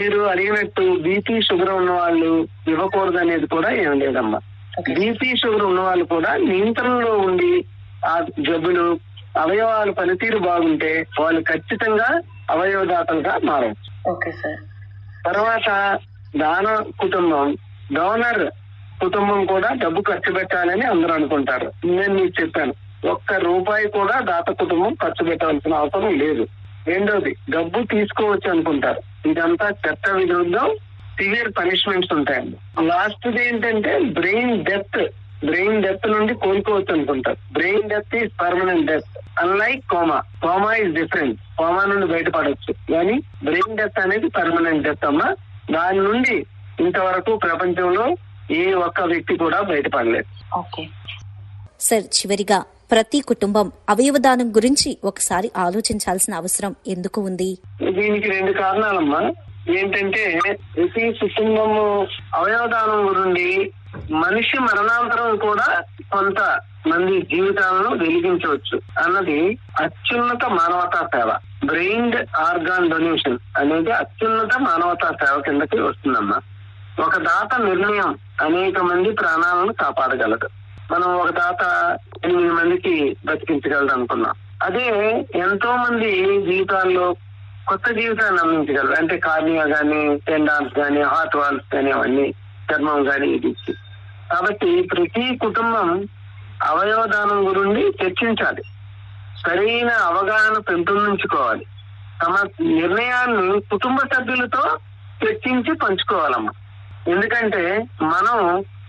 మీరు అడిగినట్టు BP sugar ఉన్న వాళ్ళు ఇవ్వకూడదు అనేది కూడా ఏం లేదమ్మా బీపీ షుగర్ ఉన్న వాళ్ళు కూడా నియంత్రణలో ఉండి ఆ జబ్బులు అవయవాల పనితీరు బాగుంటే వాళ్ళు ఖచ్చితంగా అవయవదాతలుగా మారవచ్చు ఓకే సార్ తర్వాత దాన కుటుంబం డోనర్ కుటుంబం కూడా డబ్బు ఖర్చు పెట్టాలని అందరూ అనుకుంటారు నేను మీకు చెప్పాను ఒక్క రూపాయి కూడా దాత కుటుంబం ఖర్చు పెట్టవలసిన అవసరం లేదు రెండోది డబ్బు తీసుకోవచ్చు అనుకుంటారు ఇదంతా చట్ట విరుద్ధం సివియర్ పనిష్మెంట్స్ ఉంటాయండి లాస్ట్ ఏంటంటే బ్రెయిన్ డెత్ బ్రెయిన్ డెత్ నుండి కోలుకోవచ్చు అనుకుంటారు brain death is permanent death unlike coma coma is different coma నుండి బయటపడవచ్చు కానీ బ్రెయిన్ డెత్ అనేది పర్మనెంట్ డెత్ అమ్మా దాని నుండి ఇంతవరకు ప్రపంచంలో ఏ ఒక్క వ్యక్తి కూడా బయటపడలేదు ఓకే సార్ చివరిగా ప్రతి కుటుంబం అవయవదానం గురించి ఒకసారి ఆలోచించాల్సిన అవసరం ఎందుకు ఉంది దీనికి రెండు కారణాలమ్మా ఏంటంటే ప్రతి కుటుంబము అవయవదానం గురించి మనిషి మరణాంతరం కూడా కొంత మంది జీవితాలను వెలిగించవచ్చు అన్నది అత్యున్నత మానవతా సేవ బ్రెయిన్ ఆర్గాన్ డొనేషన్ అనేది అత్యున్నత మానవతా సేవ కిందకి వస్తుందమ్మా ఒక దాత నిర్ణయం అనేక మంది ప్రాణాలను కాపాడగలదు మనం ఒక దాత ఎనిమిది మందికి బతికించగలదు అనుకున్నాం అదే ఎంతో మంది జీవితాల్లో కొత్త జీవితాన్ని అందించగలరు అంటే కార్నియా గానీ టెండాన్స్ గానీ హార్ట్ వాల్స్ గానీ అవన్నీ చర్మం గానీ ఇది ఇచ్చి కాబట్టి ప్రతి కుటుంబం అవయవదానం గురించి చర్చించాలి సరైన అవగాహన పెంపొందించుకోవాలి తమ నిర్ణయాన్ని కుటుంబ సభ్యులతో చర్చించి పంచుకోవాలమ్మా ఎందుకంటే మనం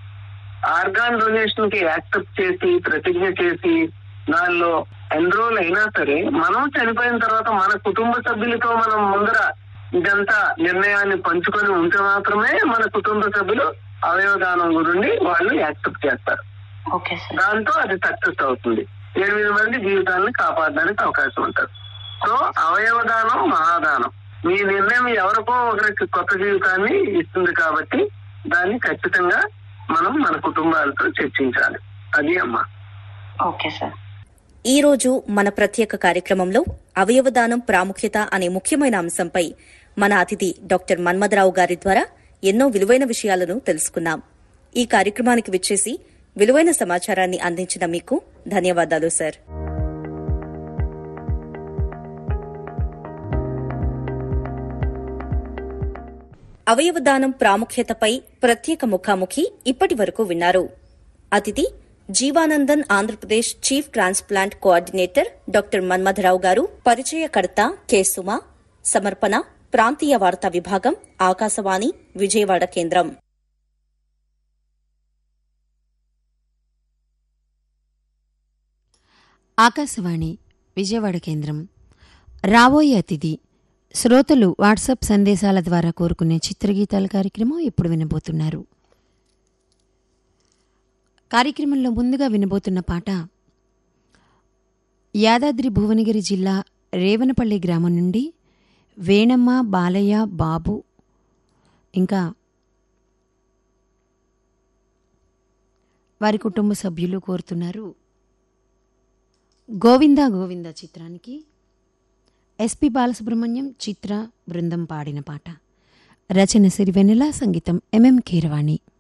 ఆర్గాన్ డొనేషన్ కి యాక్సెప్ట్ చేసి ప్రతిజ్ఞ చేసి దానిలో ఎన్రోల్ అయినా సరే మనం చనిపోయిన తర్వాత మన కుటుంబ సభ్యులతో మనం ముందర ఇదంతా నిర్ణయాన్ని పంచుకొని ఉంటే మాత్రమే మన కుటుంబ సభ్యులు అవయవదానం గురించి వాళ్ళు యాక్సెప్ట్ చేస్తారు ఓకే సార్ దాంతో అది సక్సెస్ అవుతుంది ఎనిమిది మంది జీవితాలను కాపాడడానికి అవకాశం ఉంటుంది సో అవయవదానం మహాదానం మీ నిర్ణయం ఎవరికో ఒకరికి కొత్త జీవితాన్ని ఇస్తుంది కాబట్టి దాన్ని ఖచ్చితంగా మనం మన కుటుంబాలతో చర్చించాలి అది అమ్మా ఓకే సార్ ఈ రోజు మన ప్రత్యేక కార్యక్రమంలో అవయవదానం ప్రాముఖ్యత అనే ముఖ్యమైన అంశంపై మన అతిథి డాక్టర్ మన్మథరావు గారి ద్వారా ఎన్నో విలువైన విషయాలను తెలుసుకున్నాం ఈ కార్యక్రమానికి విచ్చేసి విలువైన సమాచారాన్ని అందించిన మీకు ధన్యవాదాలు సార్ అవయవదానం ప్రాముఖ్యతపై ప్రత్యేక ముఖాముఖి ఇప్పటి వరకు విన్నారు అతిథి Jeevanandan Andhra Pradesh chief transplant coordinator doctor Manmatharao గారు పరిచయకర్త కె సుమ సమర్పణ ప్రాంతీయ వార్తా విభాగం ఆకాశవాణి విజయవాడ కేంద్రం ఆకాశవాణి విజయవాడ కేంద్రం రాబోయే అతిథి శ్రోతలు వాట్సాప్ సందేశాల ద్వారా కోరుకునే చిత్రగీతాల కార్యక్రమం ఇప్పుడు వినబోతున్నారు కార్యక్రమంలో ముందుగా వినబోతున్న పాట యాదాద్రి భువనగిరి జిల్లా రేవనపల్లి గ్రామం నుండి వేణమ్మ బాలయ్య బాబు ఇంకా వారి కుటుంబ సభ్యులు కోరుతున్నారు గోవింద గోవింద చిత్రానికి ఎస్పి బాలసుబ్రహ్మణ్యం చిత్ర బృందం పాడిన పాట రచన సిరివెన్నెల సంగీతం ఎంఎం కీరవాణి